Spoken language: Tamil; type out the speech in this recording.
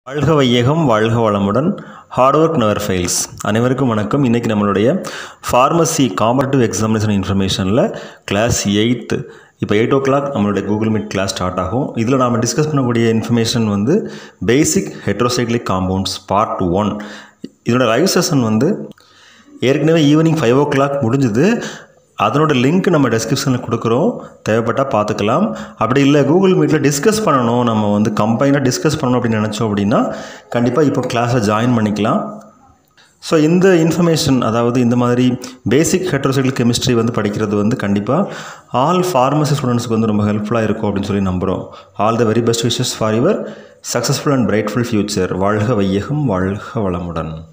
வாழ்க வையகம் வாழ்க வளமுடன் ஹார்ட் ஒர்க் நெவர் ஃபெயில்ஸ் அனைவருக்கும் வணக்கம் இன்றைக்கி நம்மளுடைய ஃபார்மசி காம்படிட்டிவ் எக்ஸாமினேஷன் இன்ஃபர்மேஷனில் கிளாஸ் எயித்து இப்போ எயிட் ஓ கிளாக் நம்மளுடைய கூகுள் மீட் கிளாஸ் ஸ்டார்ட் ஆகும் இதில் நாம் டிஸ்கஸ் பண்ணக்கூடிய இன்ஃபர்மேஷன் வந்து basic heterocyclic compounds part one இதோட லைவ் செஷன் வந்து ஏற்கனவே ஈவினிங் ஃபைவ் ஓ கிளாக் முடிஞ்சுது அதனோட லிங்க் நம்ம டெஸ்கிரிப்ஷனில் கொடுக்குறோம் தேவைப்பட்டால் பார்த்துக்கலாம் அப்படி இல்லை கூகுள் மீட்டில் டிஸ்கஸ் பண்ணணும் நம்ம வந்து கம்பைனாக டிஸ்கஸ் பண்ணணும் அப்படின்னு நினச்சோம் அப்படின்னா கண்டிப்பாக இப்போ கிளாஸில் ஜாயின் பண்ணிக்கலாம் ஸோ இந்த இன்ஃபர்மேஷன் அதாவது இந்த மாதிரி பேசிக் ஹெட்ரோசைக்கிள் கெமிஸ்ட்ரி வந்து படிக்கிறது வந்து கண்டிப்பாக ஆல் ஃபார்மசி ஸ்டூடெண்ட்ஸ்க்கு வந்து ரொம்ப ஹெல்ப்ஃபுல்லாக இருக்கும் அப்படின்னு சொல்லி நம்புகிறோம் all the very best wishes for your successful and brightful future வாழ்க வையகம் வாழ்க வளமுடன்